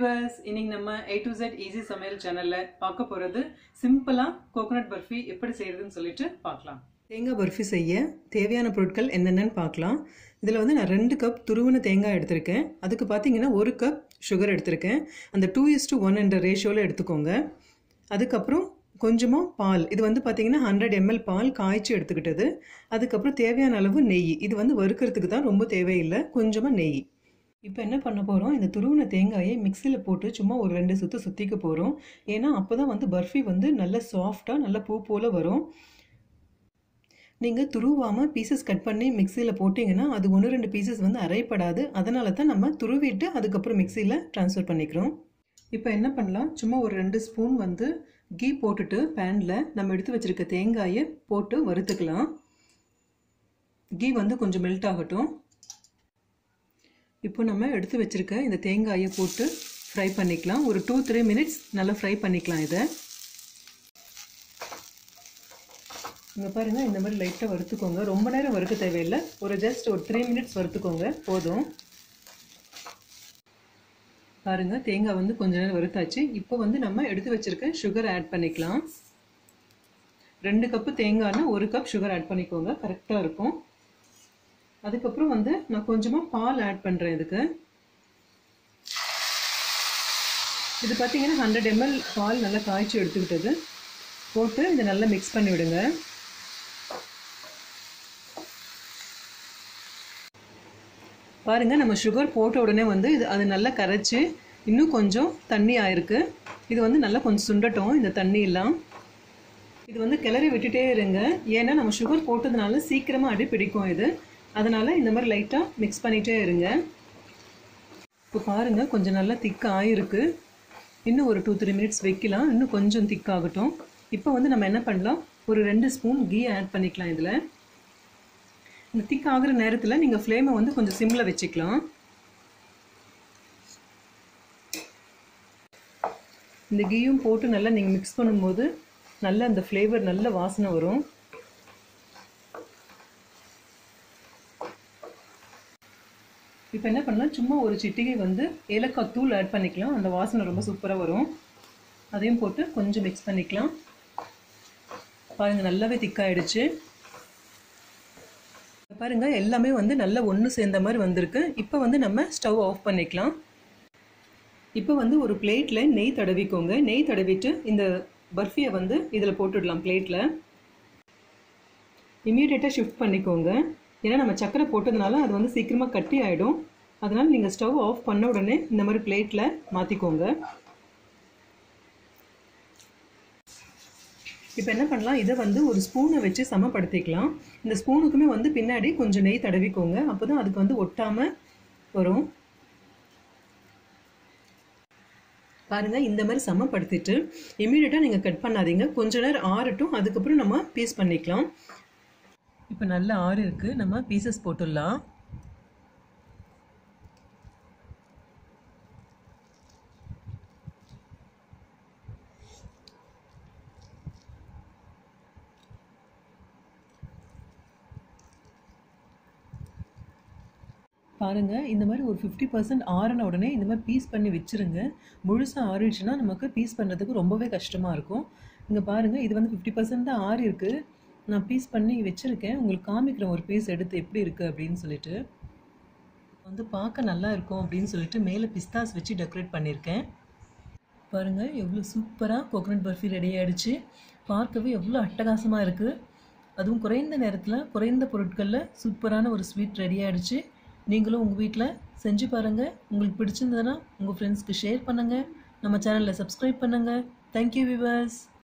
viewers இன்னைக்கு நம்ம A to Z easy சமையல் சேனல்ல பார்க்க போறது சிம்பிளா கோகனட் பர்ஃபி எப்படி செய்யறதுன்னு சொல்லிட்டு பார்க்கலாம் தேங்காய் பர்ஃபி செய்ய தேவையான பொருட்கள் என்னென்னு பார்க்கலாம் இதில் வந்து நான் ரெண்டு கப் துருவின தேங்காய் எடுத்திருக்கேன் அதுக்கு பார்த்தீங்கன்னா ஒரு கப் சுகர் எடுத்திருக்கேன் அந்த டூ இஸ் டு ஒன் என்ற ரேஷியோவில் எடுத்துக்கோங்க அதுக்கப்புறம் கொஞ்சமாக பால் இது வந்து பார்த்தீங்கன்னா ஹண்ட்ரட் எம்எல் பால் காய்ச்சி எடுத்துக்கிட்டது அதுக்கப்புறம் தேவையான அளவு நெய் இது வந்து வறுக்கிறதுக்கு தான் ரொம்ப தேவையில்லை கொஞ்சமாக நெய் இப்போ என்ன பண்ண போகிறோம் இந்த துருவின தேங்காயை மிக்சியில் போட்டு சும்மா ஒரு ரெண்டு சுற்று சுற்றிக்க போகிறோம் ஏன்னா அப்போ தான் வந்து பர்ஃபி வந்து நல்ல சாஃப்டாக நல்ல பூ போல் வரும் நீங்கள் துருவாமல் பீசஸ் கட் பண்ணி மிக்சியில் போட்டிங்கன்னா அது ஒன்று ரெண்டு பீசஸ் வந்து அரைப்படாது அதனால தான் நம்ம துருவிட்டு அதுக்கப்புறம் மிக்சியில் ட்ரான்ஸ்ஃபர் பண்ணிக்கிறோம் இப்போ என்ன பண்ணலாம் சும்மா ஒரு ரெண்டு ஸ்பூன் வந்து கீ போட்டுட்டு பேனில் நம்ம எடுத்து வச்சுருக்க தேங்காயை போட்டு வறுத்துக்கலாம் கீ வந்து கொஞ்சம் மெல்ட் ஆகட்டும் இப்போ நம்ம எடுத்து வச்சுருக்க இந்த தேங்காயை போட்டு ஃப்ரை பண்ணிக்கலாம் ஒரு டூ த்ரீ மினிட்ஸ் நல்லா ஃப்ரை பண்ணிக்கலாம் இதை இங்கே பாருங்கள் இந்த மாதிரி லைட்டாக வறுத்துக்கோங்க ரொம்ப நேரம் வறுக்க தேவையில்லை ஒரு ஜஸ்ட் ஒரு த்ரீ மினிட்ஸ் வறுத்துக்கோங்க போதும் பாருங்கள் தேங்காய் வந்து கொஞ்ச நேரம் வறுத்தாச்சு இப்போ வந்து நம்ம எடுத்து வச்சுருக்க சுகர் ஆட் பண்ணிக்கலாம் ரெண்டு கப்பு தேங்காய்னா ஒரு கப் சுகர் ஆட் பண்ணிக்கோங்க கரெக்டாக இருக்கும் அதுக்கப்புறம் வந்து நான் கொஞ்சமாக பால் ஆட் பண்ணுறேன் இதுக்கு இது பார்த்தீங்கன்னா ஹண்ட்ரட் எம்எல் பால் நல்லா காய்ச்சி எடுத்துக்கிட்டது போட்டு இதை நல்லா மிக்ஸ் பண்ணி விடுங்க பாருங்கள் நம்ம சுகர் போட்ட உடனே வந்து இது அது நல்லா கரைச்சி இன்னும் கொஞ்சம் தண்ணி ஆயிருக்கு இது வந்து நல்லா கொஞ்சம் சுண்டட்டும் இந்த தண்ணி எல்லாம் இது வந்து கிளறி விட்டுட்டே இருங்க ஏன்னா நம்ம சுகர் போட்டதுனால சீக்கிரமாக அடி பிடிக்கும் இது அதனால் இந்த மாதிரி லைட்டாக மிக்ஸ் பண்ணிகிட்டே இருங்க இப்போ பாருங்கள் கொஞ்சம் நல்லா திக் ஆகிருக்கு இன்னும் ஒரு டூ த்ரீ மினிட்ஸ் வைக்கலாம் இன்னும் கொஞ்சம் திக் ஆகட்டும் இப்போ வந்து நம்ம என்ன பண்ணலாம் ஒரு ரெண்டு ஸ்பூன் கீ ஆட் பண்ணிக்கலாம் இதில் இந்த திக் ஆகிற நேரத்தில் நீங்கள் ஃப்ளேமை வந்து கொஞ்சம் சிம்மில் வச்சுக்கலாம் இந்த கீயும் போட்டு நல்லா நீங்கள் மிக்ஸ் பண்ணும்போது நல்ல அந்த ஃப்ளேவர் நல்ல வாசனை வரும் இப்போ என்ன பண்ணலாம் சும்மா ஒரு சிட்டிகை வந்து ஏலக்காய் தூள் ஆட் பண்ணிக்கலாம் அந்த வாசனை ரொம்ப சூப்பராக வரும் அதையும் போட்டு கொஞ்சம் மிக்ஸ் பண்ணிக்கலாம் பாருங்கள் நல்லாவே திக்காயிடுச்சு பாருங்கள் எல்லாமே வந்து நல்லா ஒன்று சேர்ந்த மாதிரி வந்திருக்கு இப்போ வந்து நம்ம ஸ்டவ் ஆஃப் பண்ணிக்கலாம் இப்போ வந்து ஒரு பிளேட்டில் நெய் தடவிக்கோங்க நெய் தடவிட்டு இந்த பர்ஃபியை வந்து இதில் போட்டுடலாம் பிளேட்டில் இமீடியட்டாக ஷிஃப்ட் பண்ணிக்கோங்க ஏன்னா நம்ம சக்கரை போட்டதுனால அது வந்து சீக்கிரமாக கட்டி ஆகிடும் அதனால் நீங்கள் ஸ்டவ் ஆஃப் பண்ண உடனே இந்த மாதிரி பிளேட்டில் மாற்றிக்கோங்க இப்போ என்ன பண்ணலாம் இதை வந்து ஒரு ஸ்பூனை வச்சு சமப்படுத்திக்கலாம் இந்த ஸ்பூனுக்குமே வந்து பின்னாடி கொஞ்சம் நெய் தடவிக்கோங்க அப்போ தான் அதுக்கு வந்து ஒட்டாமல் வரும் பாருங்கள் இந்த மாதிரி சமப்படுத்திட்டு இமீடியட்டாக நீங்கள் கட் பண்ணாதீங்க கொஞ்ச நேரம் ஆறட்டும் அதுக்கப்புறம் நம்ம பீஸ் பண்ணிக்கலாம் இப்போ நல்ல ஆறு இருக்குது நம்ம பீசஸ் போட்டுடலாம் பாருங்கள் இந்த மாதிரி ஒரு ஃபிஃப்டி பர்சன்ட் ஆறின உடனே இந்த மாதிரி பீஸ் பண்ணி வச்சுருங்க முழுசாக ஆறிடுச்சுன்னா நமக்கு பீஸ் பண்ணுறதுக்கு ரொம்பவே கஷ்டமாக இருக்கும் இங்கே பாருங்கள் இது வந்து ஃபிஃப்டி பர்சன்ட் தான் ஆறி இருக்குது நான் பீஸ் பண்ணி வச்சுருக்கேன் உங்களுக்கு காமிக்கிறேன் ஒரு பீஸ் எடுத்து எப்படி இருக்குது அப்படின்னு சொல்லிட்டு வந்து பார்க்க நல்லா இருக்கும் அப்படின்னு சொல்லிட்டு மேலே பிஸ்தாஸ் வச்சு டெக்கரேட் பண்ணியிருக்கேன் பாருங்கள் எவ்வளோ சூப்பராக கோகனட் பர்ஃபி ரெடி ஆகிடுச்சு பார்க்கவே எவ்வளோ அட்டகாசமாக இருக்குது அதுவும் குறைந்த நேரத்தில் குறைந்த பொருட்களில் சூப்பரான ஒரு ஸ்வீட் ரெடி ஆகிடுச்சு நீங்களும் உங்கள் வீட்டில் செஞ்சு பாருங்கள் உங்களுக்கு பிடிச்சிருந்ததுன்னா உங்கள் ஃப்ரெண்ட்ஸ்க்கு ஷேர் பண்ணுங்கள் நம்ம சேனலில் சப்ஸ்கிரைப் பண்ணுங்கள் தேங்க்யூ விவர்ஸ்